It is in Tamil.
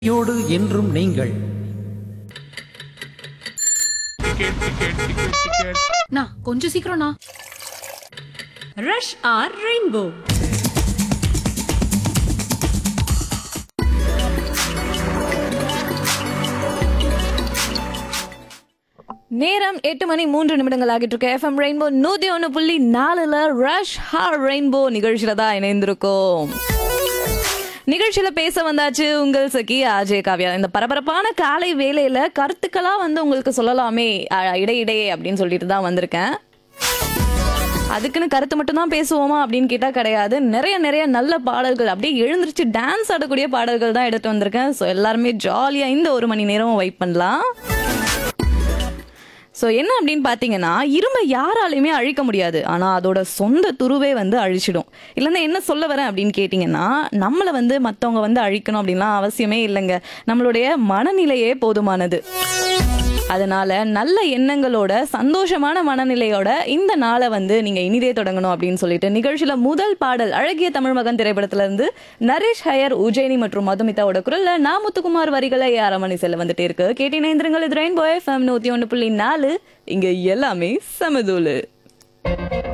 யோடு என்றும் நீங்கள் நா கொஞ்சம் சீக்கிரம் நா ரஷ் ஆர் ரெயின்போ நேரம் எட்டு மணி மூன்று நிமிடங்கள் ஆகிட்டு இருக்கு எஃப்எம் ரெயின்போ நூத்தி ஒன்று புள்ளி நாலுல ரஷ் ஹார் ரெயின்போ நிகழ்ச்சியில தான் இணைந்திருக்கோம் நிகழ்ச்சியில பேச வந்தாச்சு உங்கள் சகி அஜய் காவ்யா இந்த பரபரப்பான காலை வேலையில கருத்துக்களா வந்து உங்களுக்கு சொல்லலாமே அஹ், இடையிடையே அப்படின்னு சொல்லிட்டு தான் வந்திருக்கேன் அதுக்குன்னு கருத்து மட்டும் தான் பேசுவோமா அப்படின்னு கேட்டா கிடையாது நிறைய நிறைய நல்ல பாடல்கள் அப்படியே எழுந்திருச்சு டான்ஸ் ஆடக்கூடிய பாடல்கள் தான் எடுத்து வந்திருக்கேன் ஸோ எல்லாருமே ஜாலியா இந்த ஒரு மணி நேரம் வெயிட் பண்ணலாம் ஸோ என்ன அப்படின்னு பார்த்தீங்கன்னா இரும்பை யாராலையுமே அழிக்க முடியாது ஆனால் அதோட சொந்த துருவே வந்து அழிச்சிடும் இல்லைன்னா என்ன சொல்ல வரேன் அப்படின்னு கேட்டிங்கன்னா நம்மளை வந்து மற்றவங்க வந்து அழிக்கணும் அப்படின்லாம் அவசியமே இல்லைங்க நம்மளுடைய மனநிலையே போதுமானது அதனால நல்ல எண்ணங்களோட சந்தோஷமான மனநிலையோட இந்த நாளை வந்து நீங்க இனிதே தொடங்கணும் அப்படின்னு சொல்லிட்டு நிகழ்ச்சியில முதல் பாடல் அழகிய தமிழ் மகன் திரைப்படத்துல இருந்து நரேஷ் ஹயர் உஜயினி மற்றும் மதுமிதாவோட குரல்ல நா முத்துக்குமார் வரிகளை யாரமணி செல்ல வந்துட்டே இருக்கு கேட்டினைந்திரங்கள் இது ரெயின்போ எஃப்எம் நூத்தி ஒன்று புள்ளி நாலு இங்க எல்லாமே சமதூலு